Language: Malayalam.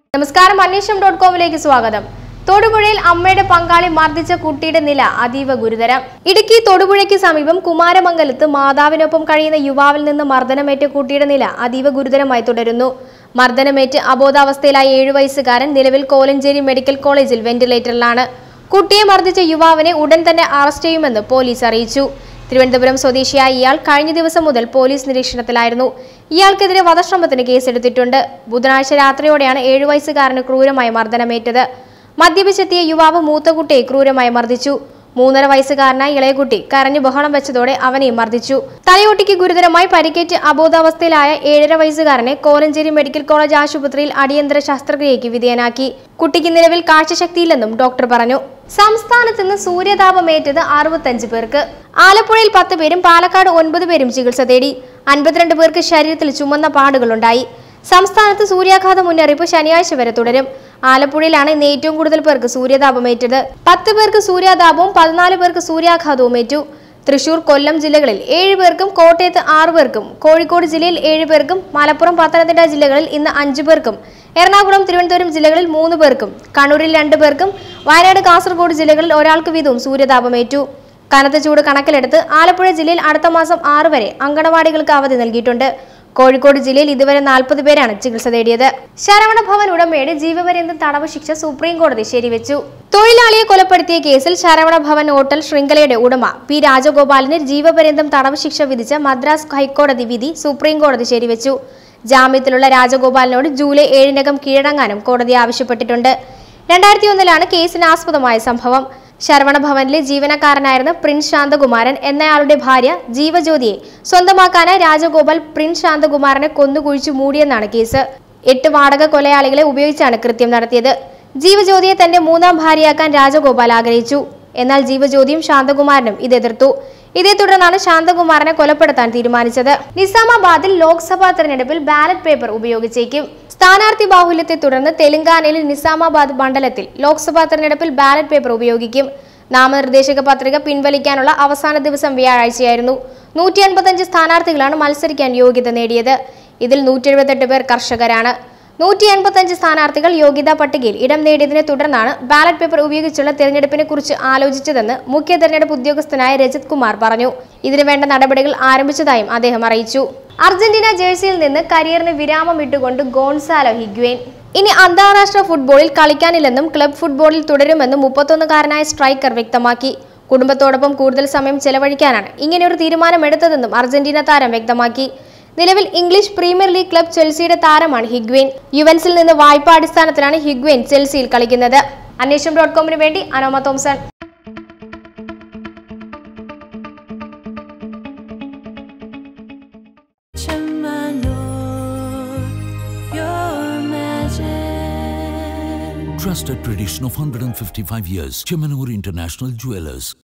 നമസ്കാരം അന്വേഷണം ഡോട്ട് കോമിലേക്ക് സ്വാഗതം തൊടുപുഴയിൽ അമ്മയുടെ പങ്കാളി മർദ്ദിച്ച കുട്ടിയുടെ നില അതീവ ഗുരുതരം ഇടുക്കി തൊടുപുഴയ്ക്ക് സമീപം കുമാരമംഗലത്ത് മാതാവിനൊപ്പം കഴിയുന്ന യുവാവിൽ നിന്ന് മർദ്ദനമേറ്റ കുട്ടിയുടെ നില അതീവ ഗുരുതരമായി തുടരുന്നു മർദ്ദനമേറ്റ് അബോധാവസ്ഥയിലായ ഏഴു വയസ്സുകാരൻ നിലവിൽ കോലഞ്ചേരി മെഡിക്കൽ കോളേജിൽ വെന്റിലേറ്ററിലാണ് കുട്ടിയെ മർദ്ദിച്ച യുവാവിനെ ഉടൻ തന്നെ അറസ്റ്റ് ചെയ്യുമെന്ന് പോലീസ് അറിയിച്ചു തിരുവനന്തപുരം സ്വദേശിയായ ഇയാൾ കഴിഞ്ഞ ദിവസം മുതൽ പോലീസ് നിരീക്ഷണത്തിലായിരുന്നു ഇയാൾക്കെതിരെ വധശ്രമത്തിന് കേസെടുത്തിട്ടുണ്ട് ബുധനാഴ്ച രാത്രിയോടെയാണ് ഏഴു വയസ്സുകാരന് ക്രൂരമായി മർദ്ദനമേറ്റത് മദ്യപിച്ചെത്തിയ യുവാവ് മൂത്തകുട്ടിയെ ക്രൂരമായി മർദ്ദിച്ചു മൂന്നര വയസ്സുകാരനായ ഇളയകുട്ടി കരഞ്ഞു ബഹളം വെച്ചതോടെ അവനെയും മർദ്ദിച്ചു തലയോട്ടിക്ക് ഗുരുതരമായി പരിക്കേറ്റ് അബോധാവസ്ഥയിലായ ഏഴര വയസ്സുകാരനെ കോലഞ്ചേരി മെഡിക്കൽ കോളേജ് ആശുപത്രിയിൽ അടിയന്തര ശസ്ത്രക്രിയയ്ക്ക് വിധേയനാക്കി കുട്ടിക്ക് നിലവിൽ കാഴ്ചശക്തിയില്ലെന്നും ഡോക്ടർ പറഞ്ഞു സംസ്ഥാനത്ത് നിന്ന് സൂര്യതാപമേറ്റത് അറുപത്തഞ്ച് പേർക്ക് ആലപ്പുഴയിൽ പത്ത് പേരും പാലക്കാട് ഒൻപത് പേരും ചികിത്സ തേടി അൻപത്തിരണ്ട് പേർക്ക് ശരീരത്തിൽ ചുമന്ന പാടുകളുണ്ടായി സംസ്ഥാനത്ത് സൂര്യാഘാത മുന്നറിയിപ്പ് ശനിയാഴ്ച വരെ തുടരും ആലപ്പുഴയിലാണ് ഇന്ന് ഏറ്റവും കൂടുതൽ പേർക്ക് സൂര്യതാപമേറ്റത് പത്ത് പേർക്ക് സൂര്യാതാപവും പതിനാല് പേർക്ക് സൂര്യാഘാതവും ഏറ്റു തൃശൂർ കൊല്ലം ജില്ലകളിൽ ഏഴ് പേർക്കും കോട്ടയത്ത് ആറു പേർക്കും കോഴിക്കോട് ജില്ലയിൽ ഏഴ് പേർക്കും മലപ്പുറം പത്തനംതിട്ട ജില്ലകളിൽ ഇന്ന് അഞ്ചു പേർക്കും എറണാകുളം തിരുവനന്തപുരം ജില്ലകളിൽ മൂന്ന് പേർക്കും കണ്ണൂരിൽ രണ്ടു പേർക്കും വയനാട് കാസർഗോഡ് ജില്ലകളിൽ ഒരാൾക്ക് വീതവും സൂര്യതാപമേറ്റു കനത്ത ചൂട് കണക്കിലെടുത്ത് ആലപ്പുഴ ജില്ലയിൽ അടുത്ത മാസം ആറ് വരെ അങ്കണവാടികൾക്ക് അവധി നൽകിയിട്ടുണ്ട് കോഴിക്കോട് ജില്ലയിൽ ഇതുവരെ നാൽപ്പത് പേരാണ് ചികിത്സ തേടിയത് ശരവണ ഭവൻ ഉടമയുടെ ജീവപര്യന്തം തടവ് ശിക്ഷ സുപ്രീം കോടതി ശരിവെച്ചു തൊഴിലാളിയെ കൊലപ്പെടുത്തിയ കേസിൽ ശരവണ ഭവൻ ഹോട്ടൽ ശൃംഖലയുടെ ഉടമ പി രാജഗോപാലിന് ജീവപര്യന്തം തടവ് ശിക്ഷ വിധിച്ച മദ്രാസ് ഹൈക്കോടതി വിധി സുപ്രീം കോടതി ശരിവെച്ചു ജാമ്യത്തിലുള്ള രാജഗോപാലിനോട് ജൂലൈ ഏഴിനകം കീഴടങ്ങാനും കോടതി ആവശ്യപ്പെട്ടിട്ടുണ്ട് രണ്ടായിരത്തി ഒന്നിലാണ് കേസിന് ആസ്പദമായ സംഭവം ശരവണ ഭവനിലെ ജീവനക്കാരനായിരുന്ന പ്രിൻസ് ശാന്തകുമാരൻ എന്നയാളുടെ ഭാര്യ ജീവജ്യോതിയെ സ്വന്തമാക്കാനായി രാജഗോപാൽ പ്രിൻസ് ശാന്തകുമാരനെ കൊന്നുകുഴിച്ചു മൂടിയെന്നാണ് കേസ് എട്ട് വാടക കൊലയാളികളെ ഉപയോഗിച്ചാണ് കൃത്യം നടത്തിയത് ജീവജ്യോതിയെ തന്റെ മൂന്നാം ഭാര്യയാക്കാൻ രാജഗോപാൽ ആഗ്രഹിച്ചു എന്നാൽ ജീവജ്യോതിയും ശാന്തകുമാരനും ഇത് എതിർത്തു ഇതേ തുടർന്നാണ് ശാന്തകുമാരനെ കൊലപ്പെടുത്താൻ തീരുമാനിച്ചത് നിസാമാബാദിൽ ലോക്സഭാ തെരഞ്ഞെടുപ്പിൽ ബാലറ്റ് പേപ്പർ ഉപയോഗിച്ചേക്കും സ്ഥാനാർത്ഥി ബാഹുല്യത്തെ തുടർന്ന് തെലങ്കാനയിലെ നിസാമാബാദ് മണ്ഡലത്തിൽ ലോക്സഭാ തെരഞ്ഞെടുപ്പിൽ ബാലറ്റ് പേപ്പർ ഉപയോഗിക്കും നാമനിർദ്ദേശക പത്രിക പിൻവലിക്കാനുള്ള അവസാന ദിവസം വ്യാഴാഴ്ചയായിരുന്നു നൂറ്റി അൻപത്തഞ്ച് സ്ഥാനാർത്ഥികളാണ് മത്സരിക്കാൻ യോഗ്യത നേടിയത് ഇതിൽ നൂറ്റി എഴുപത്തെട്ട് പേർ കർഷകരാണ് നൂറ്റി എൺപത്തഞ്ച് സ്ഥാനാർത്ഥികൾ യോഗ്യതാ പട്ടികയിൽ ഇടം നേടിയതിനെ തുടർന്നാണ് ബാലറ്റ് പേപ്പർ ഉപയോഗിച്ചുള്ള തെരഞ്ഞെടുപ്പിനെ കുറിച്ച് ആലോചിച്ചതെന്ന് മുഖ്യ തെരഞ്ഞെടുപ്പ് ഉദ്യോഗസ്ഥനായ രജത് കുമാർ പറഞ്ഞു ഇതിനു വേണ്ട നടപടികൾ ആരംഭിച്ചതായും അദ്ദേഹം അറിയിച്ചു അർജന്റീന ജേഴ്സിയിൽ നിന്ന് കരിയറിന് വിരാമം ഇട്ടുകൊണ്ട് ഗോൺസാലോ ഹിഗ്വേൻ ഇനി അന്താരാഷ്ട്ര ഫുട്ബോളിൽ കളിക്കാനില്ലെന്നും ക്ലബ് ഫുട്ബോളിൽ തുടരുമെന്നും മുപ്പത്തൊന്നുകാരനായ സ്ട്രൈക്കർ വ്യക്തമാക്കി കുടുംബത്തോടൊപ്പം കൂടുതൽ സമയം ചെലവഴിക്കാനാണ് ഇങ്ങനെയൊരു തീരുമാനമെടുത്തതെന്നും അർജന്റീന താരം വ്യക്തമാക്കി നിലവിൽ ഇംഗ്ലീഷ് പ്രീമിയർ ലീഗ് ക്ലബ് ചെൽസിയുടെ താരമാണ് ഹിഗ്വേൻ യുവൻസിൽ നിന്ന് വായ്പാ അടിസ്ഥാനത്തിലാണ് ഹിഗ്വേൻ ചെൽസിയിൽ കളിക്കുന്നത് അന്വേഷണം ഡോട്ട് കോമിന് വേണ്ടി Anoma Thomson Your magic. Trusted tradition of 155 years. Chemanur International Jewelers.